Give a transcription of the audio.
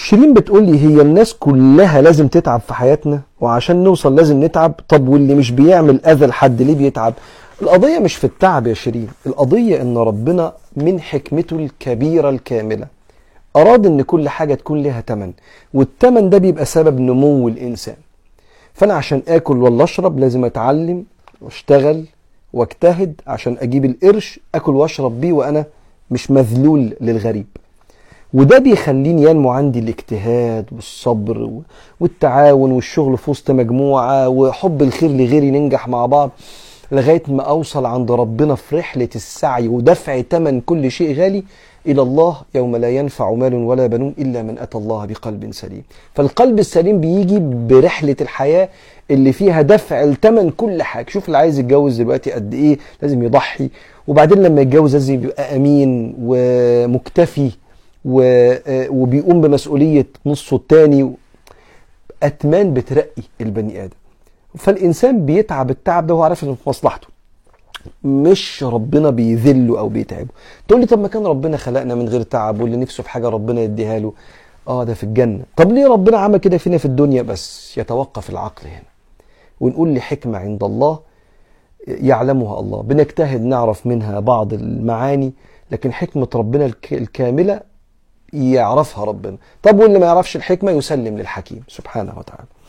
شيرين بتقول لي هي الناس كلها لازم تتعب في حياتنا وعشان نوصل لازم نتعب طب واللي مش بيعمل اذى لحد ليه بيتعب القضية مش في التعب يا شيرين القضية ان ربنا من حكمته الكبيرة الكاملة اراد ان كل حاجة تكون لها تمن والتمن ده بيبقى سبب نمو الانسان فانا عشان اكل ولا اشرب لازم اتعلم واشتغل واجتهد عشان اجيب القرش اكل واشرب بيه وانا مش مذلول للغريب وده بيخليني ينمو عندي الاجتهاد والصبر و- والتعاون والشغل في وسط مجموعة وحب الخير لغيري ننجح مع بعض لغاية ما أوصل عند ربنا في رحلة السعي ودفع تمن كل شيء غالي إلى الله يوم لا ينفع مال ولا بنون إلا من أتى الله بقلب سليم فالقلب السليم بيجي برحلة الحياة اللي فيها دفع التمن كل حاجة شوف اللي عايز يتجوز دلوقتي قد إيه لازم يضحي وبعدين لما يتجوز لازم يبقى أمين ومكتفي و- وبيقوم بمسؤولية نصه التاني أتمان بترقي البني آدم فالإنسان بيتعب التعب ده وهو عارف إنه في مصلحته مش ربنا بيذله أو بيتعبه تقول لي طب ما كان ربنا خلقنا من غير تعب واللي نفسه في حاجة ربنا يديها له اه ده في الجنة طب ليه ربنا عمل كده فينا في الدنيا بس يتوقف العقل هنا ونقول لحكمة عند الله يعلمها الله بنجتهد نعرف منها بعض المعاني لكن حكمة ربنا الك- الكاملة يعرفها ربنا طب واللي ما يعرفش الحكمة يسلم للحكيم سبحانه وتعالى